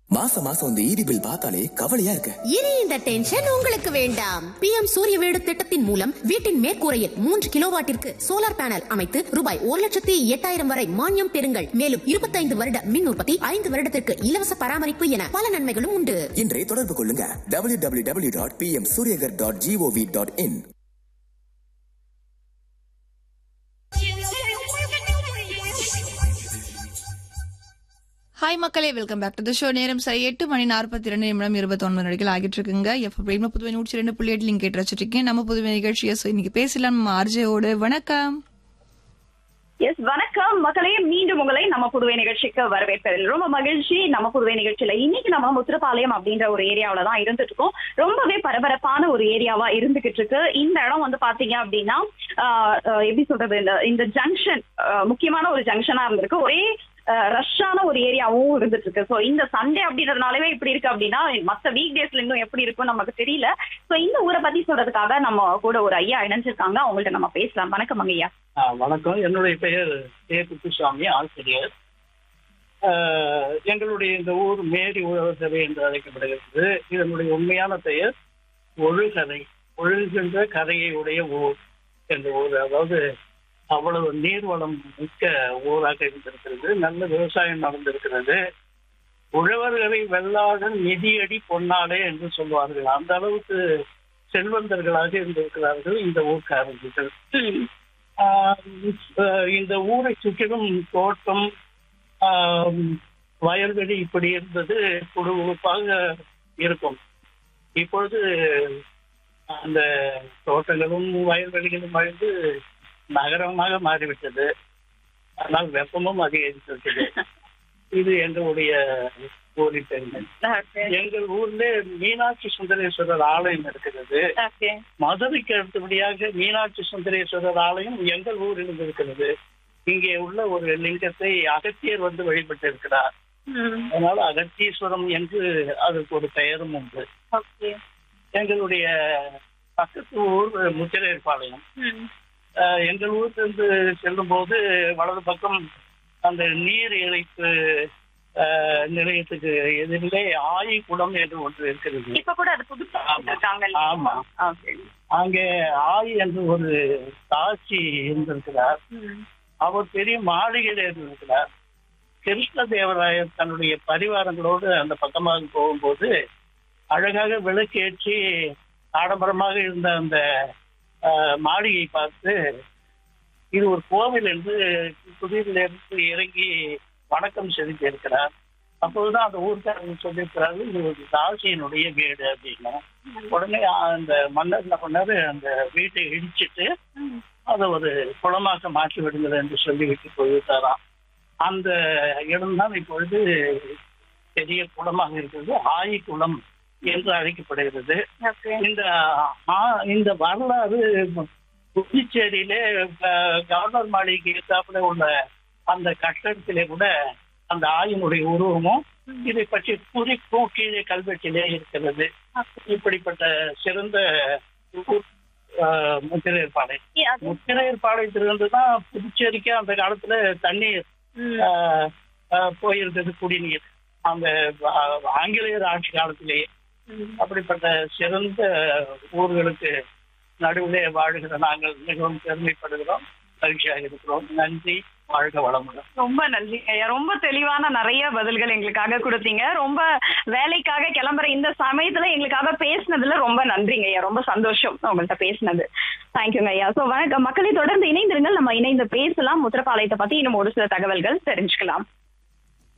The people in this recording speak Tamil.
மாசம் மாசம் இந்த ஈடி பில் பார்த்தாலே கவலையா இருக்கு இனி இந்த டென்ஷன் உங்களுக்கு வேண்டாம் பிஎம் சூரிய வீடு திட்டத்தின் மூலம் வீட்டின் மேற்கூரையில் மூன்று கிலோவாட்டிற்கு சோலார் பேனல் அமைத்து ரூபாய் ஒரு லட்சத்தி எட்டாயிரம் வரை மானியம் பெறுங்கள் மேலும் இருபத்தைந்து வருட மின் உற்பத்தி ஐந்து வருடத்திற்கு இலவச பராமரிப்பு என பல நன்மைகளும் உண்டு இன்றே தொடர்பு கொள்ளுங்க W W W dot P M Suryaghar dot GOV dot in hi மக்களே welcome back to the show நேரம் சரி எட்டு மணி நாற்பத்தி ரெண்டு நிமிடம் இருபத்தி ஒன்பது நடிகள் ஆகிட்டு இருக்குங்க எஃப் பிரேம புதுவை நூற்றி ரெண்டு புள்ளி எட்டு லிங்க் கேட்டு வச்சிருக்கேன் நம்ம புதுவை நிகழ்ச்சியை ஸோ இன்னைக்கு பேசலாம் நம்ம ஆர்ஜேவோடு வணக்கம் எஸ் வணக்கம் மக்களே மீண்டும் உங்களை நம்ம புதுவை நிகழ்ச்சிக்கு வரவேற்பதில் ரொம்ப மகிழ்ச்சி நம்ம புதுவை நிகழ்ச்சியில இன்னைக்கு நம்ம முத்திரப்பாளையம் அப்படின்ற ஒரு ஏரியாவில தான் இருந்துட்டு இருக்கோம் ரொம்பவே பரபரப்பான ஒரு ஏரியாவா இருந்துகிட்டு இருக்கு இந்த இடம் வந்து பாத்தீங்க அப்படின்னா ஆஹ், ஆஹ், எப்படி சொல்றது இந்த இந்த ஜங்ஷன் முக்கியமான ஒரு ஜங்ஷனா இருந்திருக்கு ஒரே ரஷ்ஷான ஒரு ஏரியாவும் இருந்துட்டு இருக்கு சோ இந்த சண்டே அப்படின்றதுனாலவே இப்படி இருக்கு அப்படின்னா மத்த வீக் டேஸ்ல இன்னும் எப்படி இருக்கும் நமக்கு தெரியல சோ இந்த ஊரை பத்தி சொல்றதுக்காக நம்ம கூட ஒரு ஐயா இணைஞ்சிருக்காங்க அவங்கள்ட்ட நம்ம பேசலாம் வணக்கம் ஐயா ஆ, வணக்கம் என்னுடைய பெயர் கே குப்புசாமி ஆசிரியர் ஆ, எங்களுடைய இந்த ஊர் மேரி உழவர் சபை என்று அழைக்கப்படுகிறது இதனுடைய உண்மையான பெயர் ஒழுகரை ஒழுகின்ற கரையை உடைய ஊர் என்ற ஊர் அதாவது அவ்வளவு நீர்வளம் மிக்க ஊராக இருந்திருக்கிறது நல்ல விவசாயம் நடந்திருக்கிறது உழவர்களை வெள்ளாடன் நிதியடி பொன்னாலே என்று சொல்வார்கள் அந்த அளவுக்கு செல்வந்தர்களாக இருந்திருக்கிறார்கள் இந்த ஊர்க்காரர்கள் ஆஹ் ஆஹ் இந்த ஊரை சுற்றிலும் தோட்டம் ஆஹ் வயல்வெளி இப்படி இருந்தது குடுகுடுப்பாக இருக்கும் இப்பொழுது அந்த தோட்டங்களும் வயல்வெளிகளும் அழிந்து நகரமாக மாறிவிட்டது ஆனால் வெப்பமும் அதிகரித்திருக்கிறது இது எங்களுடைய ஊரின் பெருமை எங்கள் ஊர்ல மீனாட்சி சுந்தரேஸ்வரர் ஆலயம் இருக்கிறது ஓகே மதுரைக்கு அடுத்தபடியாக மீனாட்சி சுந்தரேஸ்வரர் ஆலயம் எங்கள் ஊரில் இருக்கிறது இங்கே உள்ள ஒரு லிங்கத்தை அகத்தியர் வந்து வழிபட்டு இருக்கிறார் அதனால அகத்தீஸ்வரம் என்று அதற்கு ஒரு பெயரும் உண்டு ஓகே எங்களுடைய பக்கத்து ஊர் முத்திரையர்பாளையம் அஹ், எங்கள் ஊரிலிருந்து செல்லும் போது வலது பக்கம் அந்த நீர் இறைப்பு அஹ், நிலையத்துக்கு எதிரிலே ஆயிக்குளம் என்று ஒன்று இருக்கிறது இப்ப கூட அது புதுசா இருக்காங்க ஆமா. ஓகே அங்கே ஆய் என்று ஒரு தாட்சி இருந்திருக்கிறார் அவர் பெரிய மாளிகையில் இருந்திருக்கிறார் கிருஷ்ணதேவராயர் தன்னுடைய பரிவாரங்களோடு அந்த பக்கமாக போகும்போது அழகாக விளக்கேற்றி ஆடம்பரமாக இருந்த அந்த ஆஹ், மாளிகையை பார்த்து இது ஒரு கோவில் என்று குதிரிலிருந்து இறங்கி வணக்கம் செலுத்தி இருக்கிறார் அப்போதுதான் அந்த ஊர்க்காரங்க சொல்லியிருக்கிறார்கள் இது ஒரு தாசியினுடைய வீடு அப்படின்னு உடனே அந்த மன்னர் என்ன பண்ணாரு அந்த வீட்டை இடிச்சிட்டு அதை ஒரு குளமாக மாற்றி விடுங்கள் என்று சொல்லிவிட்டு போய்விட்டாராம் அந்த இடம்தான் இப்பொழுது பெரிய குளமாக இருக்கிறது ஆயி குளம் என்று அழைக்கப்படுகிறது இந்த ஆ- இந்த வரலாறு புதுச்சேரியிலே அஹ், கவர்னர் மாளிகைக்கு எதிர்த்தாப்புல உள்ள அந்த கட்டடத்திலே கூட அந்த ஆயினுடைய உருவமும் இதை பற்றி குறிப்பும் கீழே கல்வெட்டிலே இருக்கிறது இப்படிப்பட்ட சிறந்த ஊர், அஹ், முத்திரையர்பாளையம் முத்திரையர்பாளையத்திலிருந்து தான் புதுச்சேரிக்கு அந்த காலத்துல தண்ணீர் ஆஹ், ஆஹ், போயிருந்தது குடிநீர் அந்த ஆஹ், ஆங்கிலேயர் ஆட்சி காலத்திலேயே அப்படிப்பட்ட சிறந்த ஊர்களுக்கு நடுவிலே வாழுகிற நாங்கள் மிகவும் பெருமைப்படுகிறோம் மகிழ்ச்சியாக இருக்கிறோம் நன்றி வாழ்க வளமுடன் ரொம்ப நன்றி ஐயா ரொம்ப தெளிவான நிறைய பதில்கள் எங்களுக்காக கொடுத்தீங்க ரொம்ப வேலைக்காக கிளம்புற இந்த சமயத்துல எங்களுக்காக பேசினதுல ரொம்ப நன்றிங்க ஐயா ரொம்ப சந்தோஷம் உங்கள்ட்ட பேசினது தேங்க்யூங்க ஐயா சோ வணக்கம் மக்களை தொடர்ந்து இணைந்திருங்கள் நம்ம இணைந்து பேசலாம் முத்திரப்பாளையத்தை பத்தி இன்னும் ஒரு சில தகவல்கள் தெரிஞ்சுக்கலாம்